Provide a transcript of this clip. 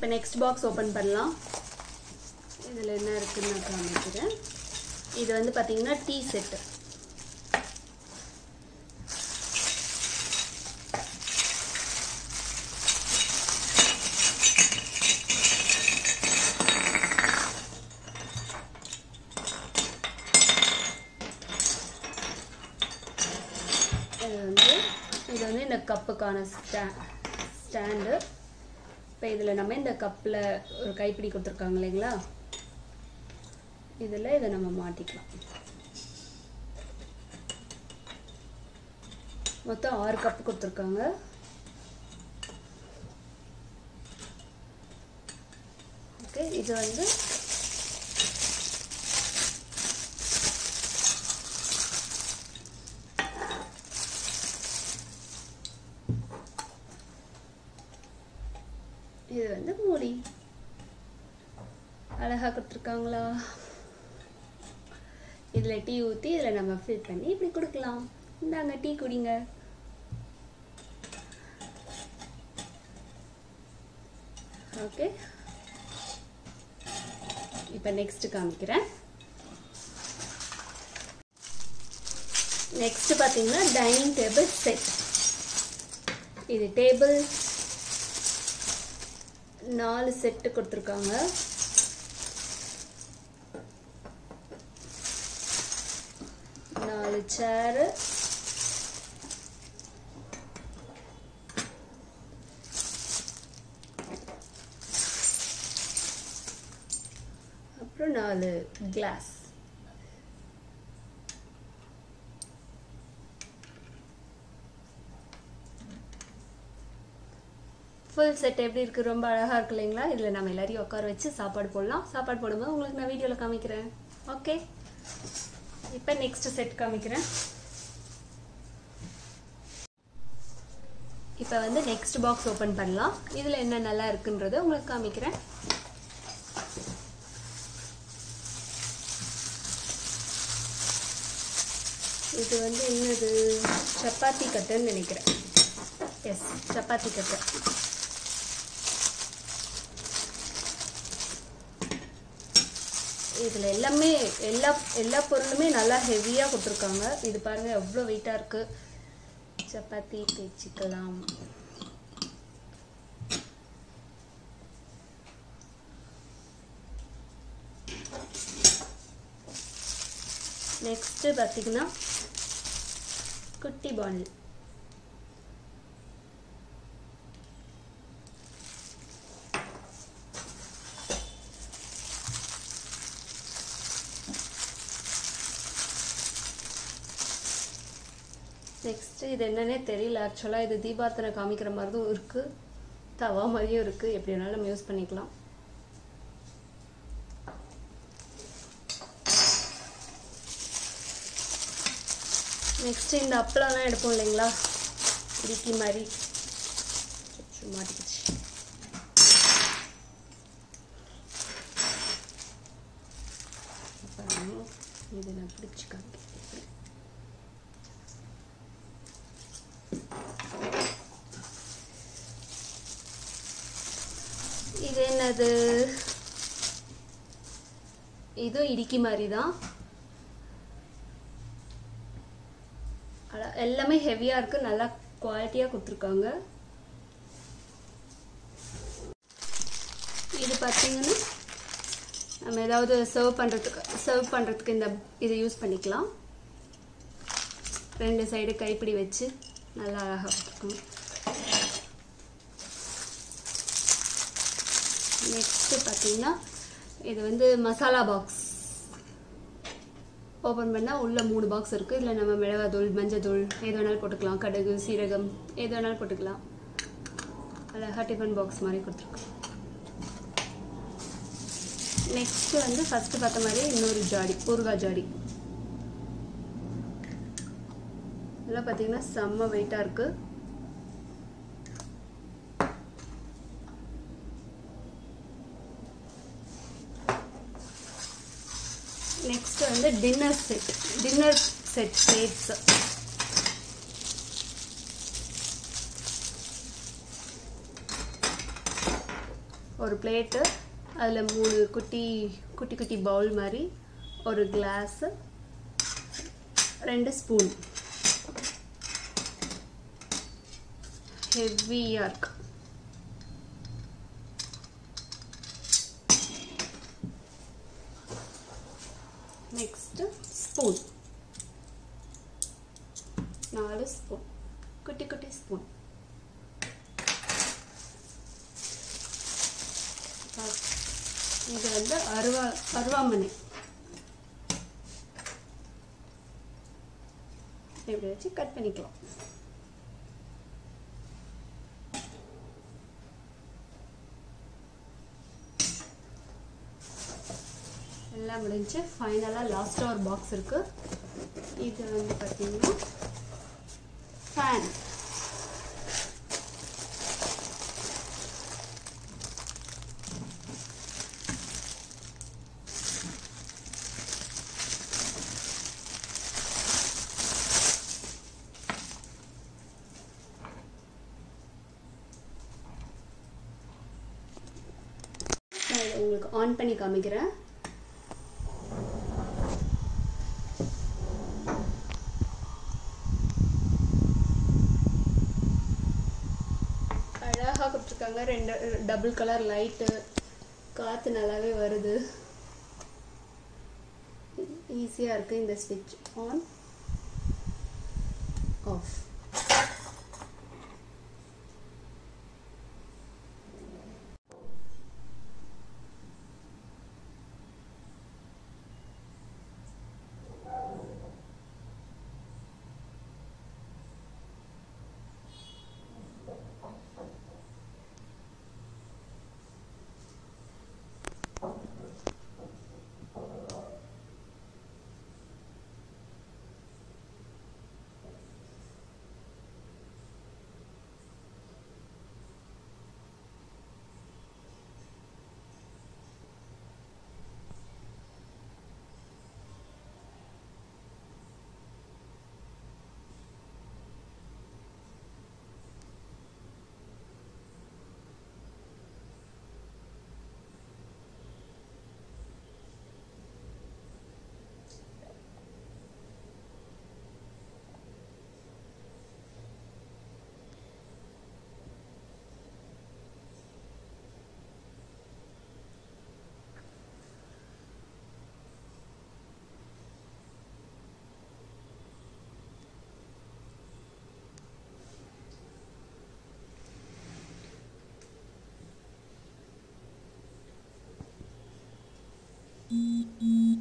இப்போ next box open பண்ணலாம் இதில் என்ன இருக்குன்னு நான் காமிக்கிறேன் இது வந்து பார்த்தீங்கன்னா டீ செட்டு இது வந்து இது வந்து இந்த கப்புக்கான ஸ்டா ஸ்டாண்டு இப்போ இதில் நம்ம இந்த கப்பில் ஒரு கைப்பிடி கொடுத்துருக்காங்க இல்லைங்களா இதில் இதை நம்ம மாட்டிக்கலாம் மொத்தம் ஆறு கப்பு கொடுத்துருக்காங்க ஓகே இது வந்து இது வந்து மூடி அழகா கொடுத்துருக்காங்களா இதில் டீ ஊற்றி இதில் நம்ம ஃபில் பண்ணி இப்படி கொடுக்கலாம் இந்தாங்க டீ குடிங்க ஓகே இப்போ நெக்ஸ்ட் காமிக்கிறேன் நெக்ஸ்ட் பார்த்தீங்கன்னா டைனிங் டேபிள் செட் இது டேபிள் நாலு செட்டு கொடுத்துருக்காங்க நாலு சேரு அப்புறம் நாலு கிளாஸ் ஃபுல் செட் எப்படி இருக்குது ரொம்ப அழகாக இருக்கு இல்லைங்களா இதில் நம்ம எல்லாரையும் உட்கார வச்சு சாப்பாடு போடலாம் சாப்பாடு போடும்போது உங்களுக்கு நான் வீடியோவில் காமிக்கிறேன் ஓகே இப்போ நெக்ஸ்ட் செட் காமிக்கிறேன் இப்போ வந்து நெக்ஸ்ட் பாக்ஸ் ஓப்பன் பண்ணலாம் இதில் என்ன நல்லா இருக்குன்றதை உங்களுக்கு காமிக்கிறேன் இது வந்து என்னது சப்பாத்தி கட்டுன்னு நினைக்கிறேன் எஸ் சப்பாத்தி கட்டு இதில் எல்லாமே எல்லா எல்லா பொருளுமே நல்லா ஹெவியாக கொடுத்துருக்காங்க இது பாருங்கள் எவ்வளோ வெயிட்டாக இருக்குது சப்பாத்தி தேய்ச்சிக்கலாம் நெக்ஸ்ட்டு பார்த்தீங்கன்னா குட்டி பாண்டில் நெக்ஸ்ட்டு இது என்னன்னே தெரியல ஆக்சுவலாக இது தீபார்த்தனை காமிக்கிற மாதிரி தான் இருக்குது தவா மாதிரியும் இருக்குது எப்படி வேணாலும் நம்ம யூஸ் பண்ணிக்கலாம் நெக்ஸ்ட் இந்த அப்பளம்லாம் எடுப்போம் இல்லைங்களா இடிக்கி மாதிரி அச்சோ, மாட்டிக்கிச்சு பாருங்க, இது நான் பிடிச்சி காமிக்கிறேன் இப்படி. இது என்னது இதுவும் இடிக்கி மாதிரி தான் அழ- எல்லாமே ஹெவியாக இருக்குது நல்லா குவாலிட்டியாக கொடுத்துருக்காங்க இது பார்த்தீங்கன்னா நம்ம ஏதாவது சர்வ் பண்ணுறதுக்கு சர்வ் பண்ணுறதுக்கு இந்த இதை யூஸ் பண்ணிக்கலாம் ரெண்டு சைடு கைப்பிடி வச்சு நல்லா அழகாக கொடுத்துருக்கோம் நெக்ஸ்ட்டு பார்த்தீங்கன்னா இது வந்து மசாலா பாக்ஸ் ஓப்பன் பண்ணால் உள்ள மூணு பாக்ஸ் இருக்குது இதில் நம்ம மிளகாத்தூள் மஞ்சத்தூள் எது வேணாலும் போட்டுக்கலாம் கடுகு சீரகம் எது வேணாலும் போட்டுக்கலாம் அழகாக டிஃபன் பாக்ஸ் மாதிரி கொடுத்துருக்கோம் நெக்ஸ்ட் வந்து ஃபர்ஸ்ட் பார்த்த மாதிரி இன்னொரு ஜாடி ஊறுகாய் ஜாடி இதெல்லாம் பார்த்தீங்கன்னா செம்ம வெயிட்டாக இருக்குது நெக்ஸ்ட் வந்து dinner set dinner set plates ஒரு பிளேட்டு அதில் மூணு குட்டி குட்டி குட்டி பவுல் மாதிரி ஒரு கிளாஸு ரெண்டு ஸ்பூன் ஹெவியாக இருக்கு நெக்ஸ்ட்டு ஸ்பூன் நாலு ஸ்பூன் குட்டி குட்டி ஸ்பூன் இது வந்து அருவா அருவாமனை இப்படி வச்சு கட் பண்ணிக்கலாம் எல்லாம் முடிஞ்சு ஃபைனலாக லாஸ்ட்டாக ஒரு பாக்ஸ் இருக்குது இது வந்து பார்த்தீங்கன்னா ஃபேன் நான் இதை உங்களுக்கு ஆன் பண்ணி காமிக்கிறேன் அழகாக கொடுத்துருக்காங்க ரெண்டு டபுள் கலர் லைட்டு காற்று நல்லாவே வருது ஈஸியாக இருக்குது இந்த ஸ்விட்ச் ஆன் ஆஃப் Mm-hmm.